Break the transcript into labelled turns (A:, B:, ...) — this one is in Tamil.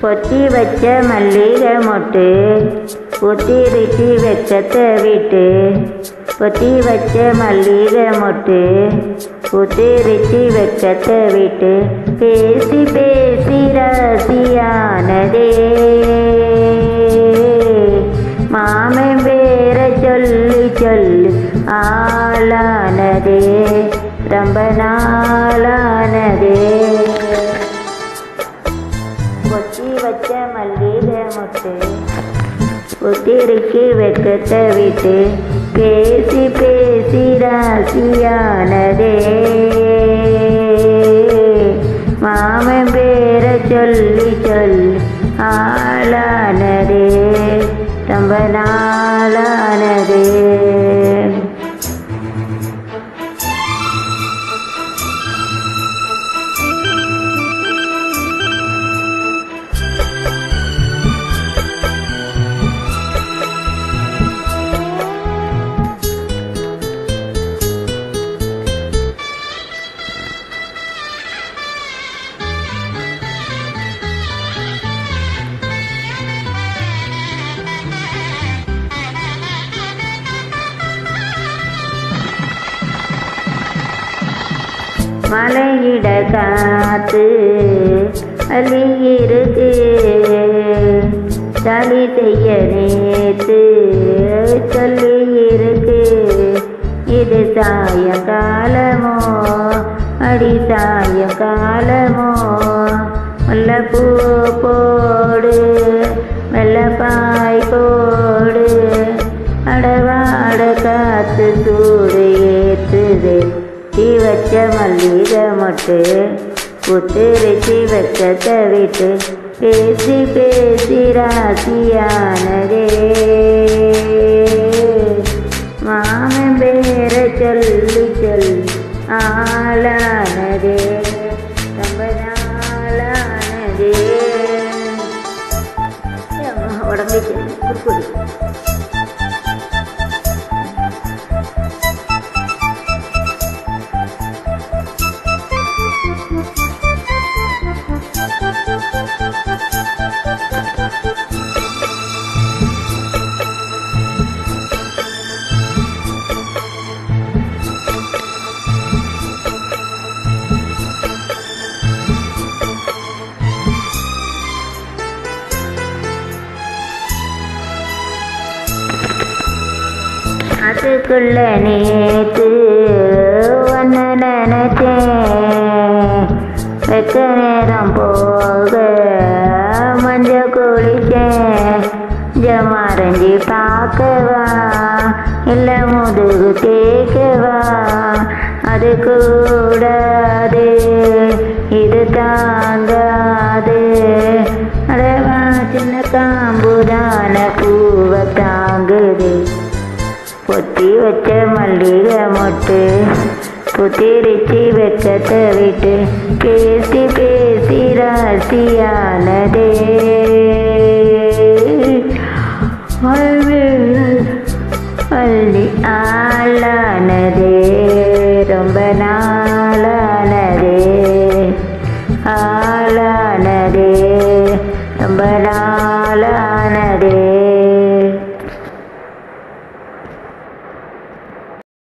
A: பொத்தி வச்ச மல்லிகை மொட்டு உத்திரிச்சி வெக்கத்தை விட்டு பொத்தி வச்ச மல்லிகை மொட்டு உத்திரிச்சி வெக்கத்தை விட்டு பேசி பேசி ராசியானதே மாமன் பேர சொல்லி சொல்லி ஆளானதே ரொம்ப நாளானதே கொத்தி வச்ச மல்லிகை மொட்டு ஒத்திருக்கி வெக்கத்தை விட்டு பேசி பேசி ராசியானதே மாமன் பேர சொல்லி சொல்லி ஆளானதே ரொம்ப நாளானதே மலையிட காத்து அலி இருக்கு சளி செய்ய நேத்து சொல்லி இருக்கு இது சாயங்காலமோ அடி சாயங்காலமோ முல்லைப்பூ போடு வெள்ளப்பாய் போடு அடவாட காத்து சூடு ஏற்றுது தீ வச்ச மல்லிகை மொட்டு புத்திரிச்சி வெக்கத்தை விட்டு பேசி பேசி ராசியானதே மாமன் பேர சொல்லி சொல்லி ஆளானதே ரொம்ப நாளானதே அம்மா உடம்பே சரி குறுக்குடி அதுக்குள்ள நேத்து ஒன்று நினைச்சேன் வெக்க நேரம் போக மஞ்ச குளிச்சேன் ஜமாரஞ்சி பார்க்கவா இல்லை முதுகு தேக்கவா அது கூடாது இது தாங்காது அடவா சின்ன காம்புதான பூவை தாங்குது பொத்தி வச்ச மல்லிகை மொட்டு புத்திரிச்சி வெக்கத்தை விட்டு பேசி பேசி ராசியானதே அள்ளி ஆளானதே ரொம்ப நாளானதே ஆளானதே ரொம்ப நாள்